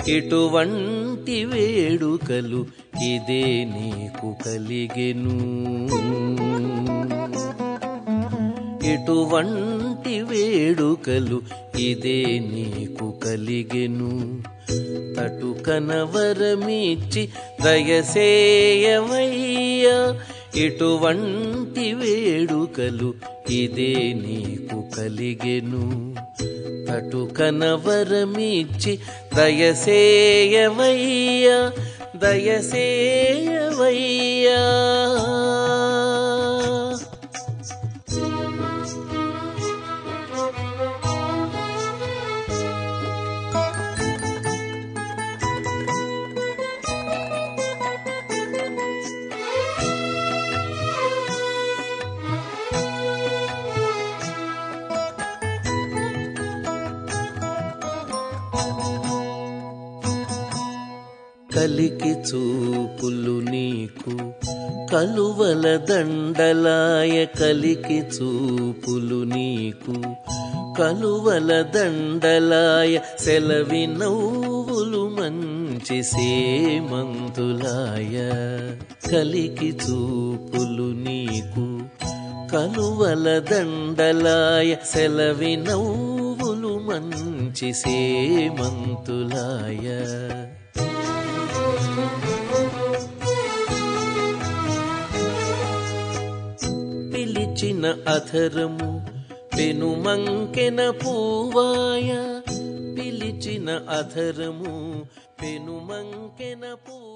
ఇటువంటి వేడుకలు ఇదే నీకు కలిగెను ఇటువంటి వేడుకలు ఇదే నీకు కలిగెను తటు కనవరమిచ్చి దయసేయవయ్యా ఇటువంటి వేడుకలు ఇదే నీకు కలిగెను తటు కనవరమిచ్చి దయసేయవయ్యా దయసేయవయ్యా కలికి చూపులు నీకు కలువల దండలాయ కలికి చూపులు నీకు కలువల దండలాయ సెలవి నవ్వులు మంచి సేమంతులాయ కలికి చూపులు నీకు కలువల దండలాయ సెలవి నవ్వులు మంచి సేమంతులాయ పిలిచిన అధరము పెనుమంకెన పూవాయ పిలిచిన అధరము పెనుమంకెన పూవాయ